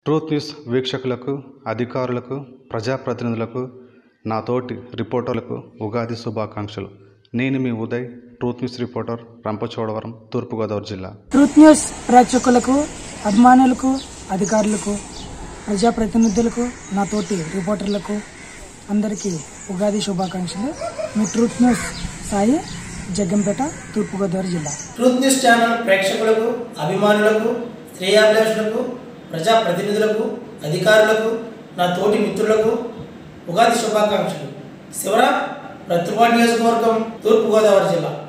truth news వీక్షకులకు అధికారులకు ప్రజాప్రతినిధులకు నా తోటి రిపోర్టర్లకు ఉగాది శుభాకాంక్షలు నేను మీ Uday truth news reporter Rampachodavaram Turpu Godavari జిల్లా ట్రూత్ న్యూస్ ప్రేక్షకులకు అభిమానులకు అధికారులకు ప్రజాప్రతినిధులకు నా తోటి రిపోర్టర్లకు అందరికీ ఉగాది శుభాకాంక్షలు మీ ట్రూత్ న్యూస్ సాయి జగ్గంపేట తూర్పుగోదావరి జిల్లా ట్రూత్ న్యూస్ ఛానల్ ప్రేక్షకులకు అభిమానులకు శ్రేయాభిలాషులకు ప్రజాప్రతినిధులకు అధికారులకు నా తోటి మిత్రులకు ఉగాది శుభాకాంక్షలు శివరా ప్రతిభా నియోజకవర్గం తూర్పుగోదావరి జిల్లా